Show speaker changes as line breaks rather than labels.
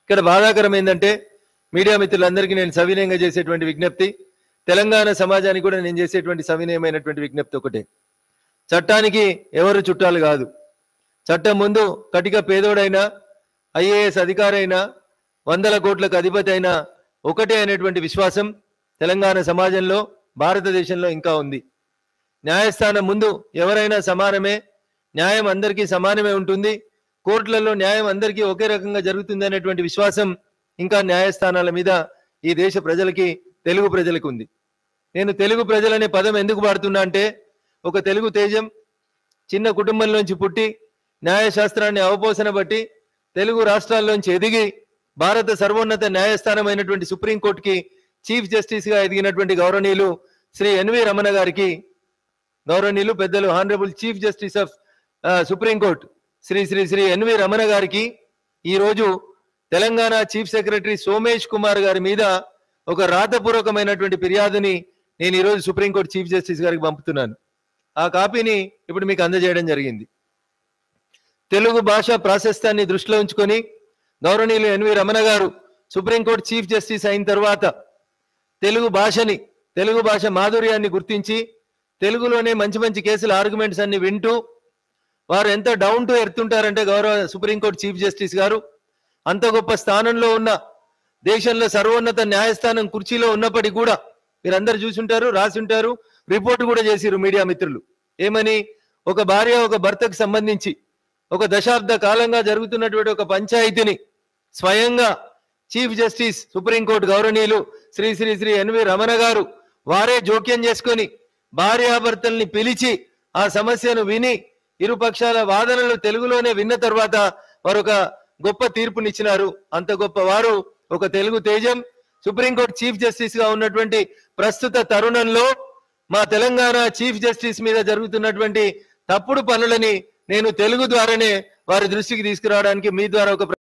ఇక్కడ బాధాకరం ఏంటంటే మీడియా మిత్రులందరికీ నేను సవినయంగా చేసేటువంటి విజ్ఞప్తి తెలంగాణ సమాజానికి కూడా నేను చేసేటువంటి సవినయమైనటువంటి విజ్ఞప్తి ఒకటే చట్టానికి ఎవరు చుట్టాలు కాదు చట్టం ముందు కటిక పేదోడైనా ఐఏఎస్ అధికారైనా వందల కోట్లకు అధిపతి అయినా ఒకటే అనేటువంటి విశ్వాసం తెలంగాణ సమాజంలో భారతదేశంలో ఇంకా ఉంది న్యాయస్థానం ముందు ఎవరైనా సమానమే న్యాయం అందరికీ సమానమే ఉంటుంది కోర్టులలో న్యాయం అందరికీ ఒకే రకంగా జరుగుతుంది అనేటువంటి విశ్వాసం ఇంకా న్యాయస్థానాల మీద ఈ దేశ ప్రజలకి తెలుగు ప్రజలకు ఉంది నేను తెలుగు ప్రజలనే పదం ఎందుకు వాడుతున్నా అంటే ఒక తెలుగు తేజం చిన్న కుటుంబంలోంచి పుట్టి న్యాయశాస్త్రాన్ని అవపోసన బట్టి తెలుగు రాష్ట్రాల్లోంచి ఎదిగి భారత సర్వోన్నత న్యాయస్థానమైనటువంటి సుప్రీంకోర్టుకి చీఫ్ జస్టిస్ గా ఎదిగినటువంటి గౌరవనీయులు శ్రీ ఎన్వి రమణ గారికి గౌరవనీయులు పెద్దలు honourable chief justice of supreme court Shri Shri Shri N V Ramana గారికి ఈ రోజు తెలంగాణ చీఫ్ సెక్రటరీ సోమేష్ కుమార్ గారి మీద ఒక రాతపూర్వకమైనటువంటి ఫిర్యాదుని నేను ఈ రోజు సుప్రీంకోర్టు చీఫ్ జస్టిస్ గారికి పంపుతున్నాను ఆ కాపీని ఇప్పుడు మీకు అందజేయడం జరిగింది తెలుగు భాష ప్రాశస్త్యాన్ని దృష్టిలో ఉంచుకొని గౌరవనీయులు ఎన్వి రమణ గారు సుప్రీంకోర్టు చీఫ్ జస్టిస్ అయిన తర్వాత తెలుగు భాషని తెలుగు భాష మాధుర్యాన్ని గుర్తించి తెలుగులోనే మంచి మంచి కేసుల ఆర్గ్యుమెంట్స్ అన్ని వింటూ వారు ఎంత డౌన్ టు ఎర్త్ ఉంటారంటే గౌరవ సుప్రీంకోర్టు చీఫ్ జస్టిస్ గారు అంత గొప్ప స్థానంలో ఉన్న దేశంలో సర్వోన్నత న్యాయస్థానం కుర్చీలో ఉన్నప్పటికీ కూడా మీరందరూ చూసుంటారు రాసి ఉంటారు రిపోర్ట్ కూడా చేసిరు మీడియా మిత్రులు ఏమని ఒక భార్య ఒక భర్తకు సంబంధించి ఒక దశాబ్ద కాలంగా జరుగుతున్నటువంటి ఒక పంచాయతీని స్వయంగా చీఫ్ జస్టిస్ సుప్రీంకోర్టు గౌరవనీయులు శ్రీ శ్రీ శ్రీ ఎన్వి రమణ గారు వారే జోక్యం చేసుకొని భార్యాభర్తల్ని పిలిచి ఆ సమస్యను విని ఇరు పక్షాల వాదనలు తెలుగులోనే విన్న తర్వాత వారు ఒక గొప్ప తీర్పునిచ్చినారు అంత గొప్ప వారు ఒక తెలుగు తేజం సుప్రీంకోర్టు చీఫ్ జస్టిస్ గా ఉన్నటువంటి ప్రస్తుత తరుణంలో మా తెలంగాణ చీఫ్ జస్టిస్ మీద జరుగుతున్నటువంటి తప్పుడు పనులని నేను తెలుగు ద్వారానే వారి దృష్టికి తీసుకురావడానికి మీ ద్వారా ఒక